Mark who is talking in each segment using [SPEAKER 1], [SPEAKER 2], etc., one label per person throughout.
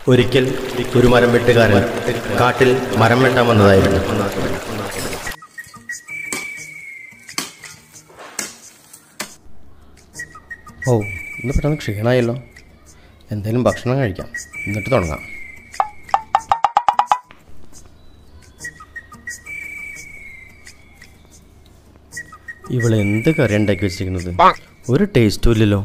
[SPEAKER 1] ഒരിക്കൽ ഒരു മരം വെട്ടുകാരൻ കാട്ടിൽ മരം വെട്ടാൻ വന്നതായിരുന്നു ഓ ഇന്ന് പെട്ടെന്ന് ക്ഷീണമായല്ലോ എന്തായാലും ഭക്ഷണം കഴിക്കാം എന്നിട്ട് തുടങ്ങാം ഇവൾ എന്ത് കറി ഉണ്ടാക്കി വെച്ചിരിക്കുന്നത് ഒരു ടേസ്റ്റും ഇല്ലല്ലോ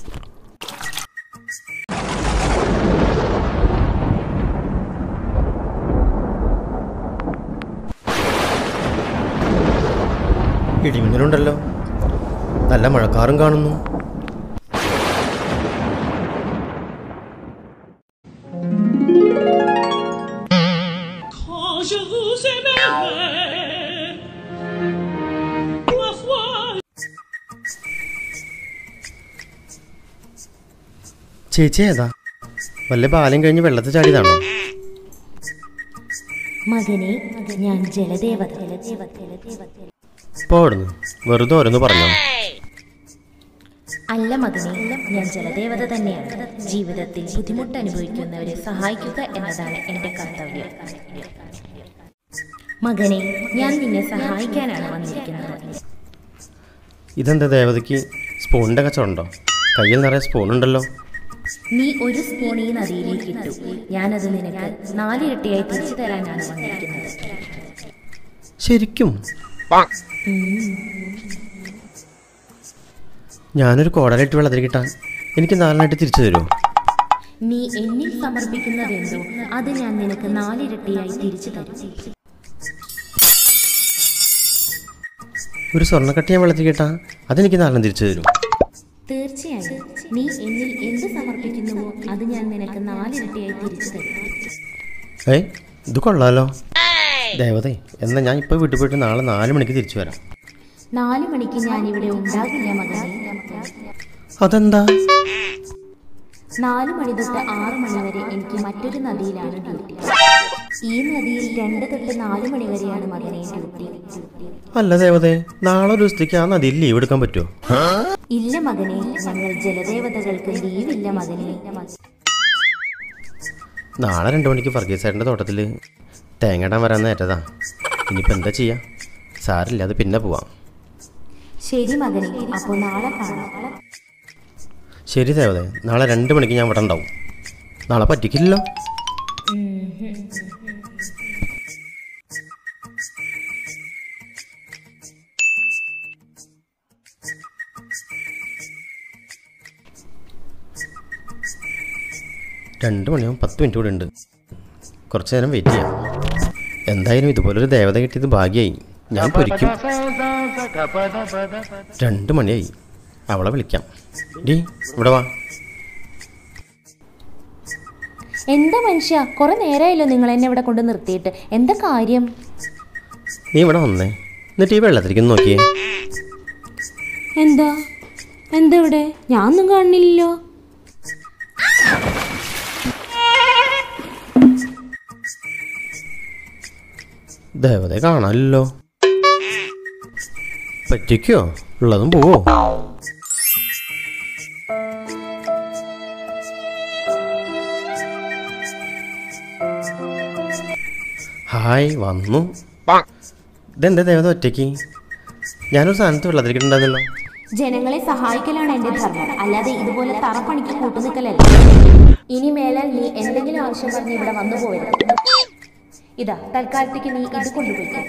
[SPEAKER 1] ഇടിമിന്നലുണ്ടല്ലോ നല്ല മഴക്കാറും കാണുന്നു
[SPEAKER 2] Quand je vous aimerai, ma foi,
[SPEAKER 1] ചേച്ചി ഏതാ വല്ല ബാല്യം കഴിഞ്ഞ് വെള്ളത്തിൽ ചാടിയതാണോ
[SPEAKER 3] മകനെ ഞാൻ ജലദേവത
[SPEAKER 1] പോടുന്നു വെറുതെ ഓരോന്ന് പറഞ്ഞോ
[SPEAKER 3] അല്ല മകനെ ഞാൻ ജലദേവത തന്നെയാണ് ജീവിതത്തിൽ ബുദ്ധിമുട്ട് അനുഭവിക്കുന്നവരെ സഹായിക്കുക എന്നതാണ് എൻ്റെ കർത്തവ്യം മകനെ ഞാൻ നിന്നെ സഹായിക്കാനാണ് വന്നിരിക്കുന്നത്
[SPEAKER 1] ഇതെന്താ ദേവതയ്ക്ക് സ്പൂണിൻ്റെ കച്ചവടമുണ്ടോ കയ്യിൽ നിറയെ സ്പൂണുണ്ടല്ലോ
[SPEAKER 3] നീ ഒരു സ്പൂൺ ഈ നദിയിലേക്ക് ഇട്ടു ഞാനത് നിനക്ക് നാലിരട്ടിയായി തിരിച്ചു തരാനാണ് വന്നിരിക്കുന്നത്
[SPEAKER 1] ശരിക്കും ഞാനൊരു കോടലിട്ട് വെള്ളത്തിൽ കിട്ടാൻ എനിക്ക് നാലിനായിട്ട് തിരിച്ചു തരുമോ
[SPEAKER 3] നീ എന്നിൽ സമർപ്പിക്കുന്നതെന്തോ അത് ഞാൻ നിനക്ക് നാലിരട്ടിയായി തിരിച്ചു തരും
[SPEAKER 1] ഒരു സ്വർണ്ണക്കട്ടി ഞാൻ വെള്ളത്തിൽ കിട്ടാൻ അതെനിക്ക് നാലെണ്ണം തിരിച്ചു തരും
[SPEAKER 3] തീർച്ചയായും നീ എന്നിൽ എന്ത് സമർപ്പിക്കുന്നുവോ അത് ഞാൻ നിനക്ക് നാലിരട്ടിയായി തിരിച്ചു തരും
[SPEAKER 1] ഏയ് ഇത് കൊള്ളാലോ ദേവതേ എന്നാൽ ഞാൻ ഇപ്പോൾ വീട്ടിൽ പോയിട്ട് നാളെ നാല് മണിക്ക് തിരിച്ചു വരാം
[SPEAKER 3] നാലു മണിക്ക് ഞാൻ ഇവിടെ ഉണ്ടാകില്ല മകനെ
[SPEAKER 1] അതെന്താ
[SPEAKER 3] നാലു മണി തൊട്ട് ആറു മണി വരെ എനിക്ക് മറ്റൊരു നദിയിലാണ് ഡ്യൂട്ടി ഈ നദിയിൽ രണ്ട് തൊട്ട് നാലു മണി വരെയാണ് മകനെ ഡ്യൂട്ടി
[SPEAKER 1] അല്ല ദേവതേ നാളെ ഒരു ദിവസത്തേക്ക് ആ നദിയിൽ ലീവ് എടുക്കാൻ പറ്റുമോ
[SPEAKER 3] ഇല്ല മകനെ ഞങ്ങൾ ജലദേവതകൾക്ക് ലീവില്ല മകനെ
[SPEAKER 1] നാളെ രണ്ട് മണിക്ക് ഫർഗീസേട്ടൻ്റെ തോട്ടത്തിൽ തേങ്ങയിടാൻ വരാൻ നേരതാ ഇനിയിപ്പോൾ എന്താ ചെയ്യുക സാരില്ല അത് പിന്നെ പോവാം
[SPEAKER 3] ശരി മകനെ അപ്പോൾ നാളെ കാണാം
[SPEAKER 1] ശരി ദേവതേ നാളെ രണ്ട് മണിക്ക് ഞാൻ ഇവിടെ ഉണ്ടാവും നാളെ പറ്റിക്കില്ലല്ലോ രണ്ട് മണിയാവും പത്ത് മിനിറ്റ് കൂടെ ഉണ്ട് കുറച്ച് നേരം വെയിറ്റ് ചെയ്യാം എന്തായാലും ഇതുപോലൊരു ദേവത കിട്ടിയത് ഭാഗ്യമായി ഞാൻ പൊരിക്കും രണ്ട് മണിയായി അവളെ വിളിക്കാം ഡി ഇവിടെ വാ
[SPEAKER 3] എന്താ മനുഷ്യ കുറെ നേരമായല്ലോ നിങ്ങൾ എന്നെ ഇവിടെ കൊണ്ട് നിർത്തിയിട്ട് എന്താ കാര്യം
[SPEAKER 1] നീ ഇവിടെ വന്നേ എന്നിട്ട് ഈ വെള്ളത്തിലേക്ക് ഒന്ന് നോക്കിയേ
[SPEAKER 3] എന്താ എന്താ ഇവിടെ ഞാൻ ഒന്നും കാണുന്നില്ലല്ലോ
[SPEAKER 1] ദേവതയെ കാണാനില്ലല്ലോ പറ്റിക്കോ ഉള്ളതും പോവോ ഹായ് വന്നു ഇതെന്താ ദേവത ഒറ്റയ്ക്ക് ഞാനൊരു സ്ഥാനത്ത് വെള്ളത്തിലേക്കിട്ടുണ്ടായിരുന്നല്ലോ
[SPEAKER 3] ജനങ്ങളെ സഹായിക്കലാണ് എന്റെ ധർമ്മം അല്ലാതെ ഇതുപോലെ തറപ്പണിക്ക് കൂട്ടുനിൽക്കലല്ല ഇനി മേലാൽ നീ എന്തെങ്കിലും ആവശ്യം പറഞ്ഞ് ഇവിടെ വന്നു പോകരുത് ഇതാ തൽക്കാലത്തേക്ക് നീ ഇത് കൊണ്ടുപോയി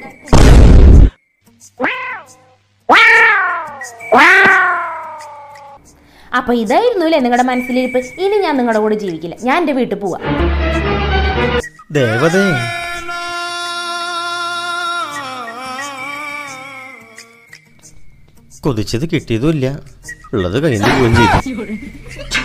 [SPEAKER 3] അപ്പൊ ഇതായിരുന്നു അല്ലേ നിങ്ങളുടെ മനസ്സിലിരിപ്പ് ഇനി ഞാൻ നിങ്ങളുടെ കൂടെ ജീവിക്കില്ല ഞാൻ എന്റെ വീട്ടിൽ പോവാ
[SPEAKER 1] ദേവതേ കൊതിച്ചത് കിട്ടിയതുമില്ല ഉള്ളത് കയ്യിൽ നിന്ന് പോവുകയും ചെയ്തു